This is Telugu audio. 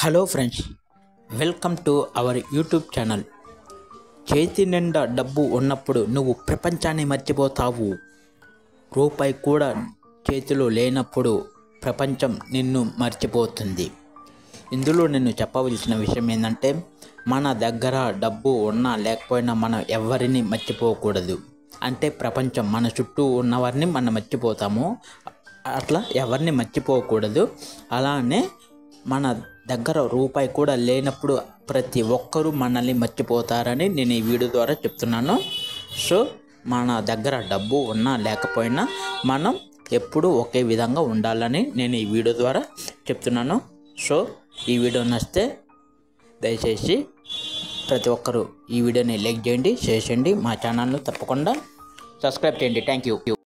hello friends welcome to our YouTube channel చేతి నిండా డబ్బు ఉన్నప్పుడు నువ్వు ప్రపంచాన్ని మర్చిపోతావు రూపాయి కూడా చేతిలో లేనప్పుడు ప్రపంచం నిన్ను మర్చిపోతుంది ఇందులో నేను చెప్పవలసిన విషయం ఏంటంటే మన దగ్గర డబ్బు ఉన్నా లేకపోయినా మనం ఎవరిని మర్చిపోకూడదు అంటే ప్రపంచం మన చుట్టూ ఉన్నవారిని మనం మర్చిపోతాము అట్లా ఎవరిని మర్చిపోకూడదు అలానే మన దగ్గర రూపాయి కూడా లేనప్పుడు ప్రతి ఒక్కరూ మనల్ని మర్చిపోతారని నేను ఈ వీడియో ద్వారా చెప్తున్నాను సో మన దగ్గర డబ్బు ఉన్నా లేకపోయినా మనం ఎప్పుడూ ఒకే విధంగా ఉండాలని నేను ఈ వీడియో ద్వారా చెప్తున్నాను సో ఈ వీడియో నచ్చితే దయచేసి ప్రతి ఒక్కరూ ఈ వీడియోని లైక్ చేయండి షేర్ చేయండి మా ఛానల్ను తప్పకుండా సబ్స్క్రైబ్ చేయండి థ్యాంక్ యూ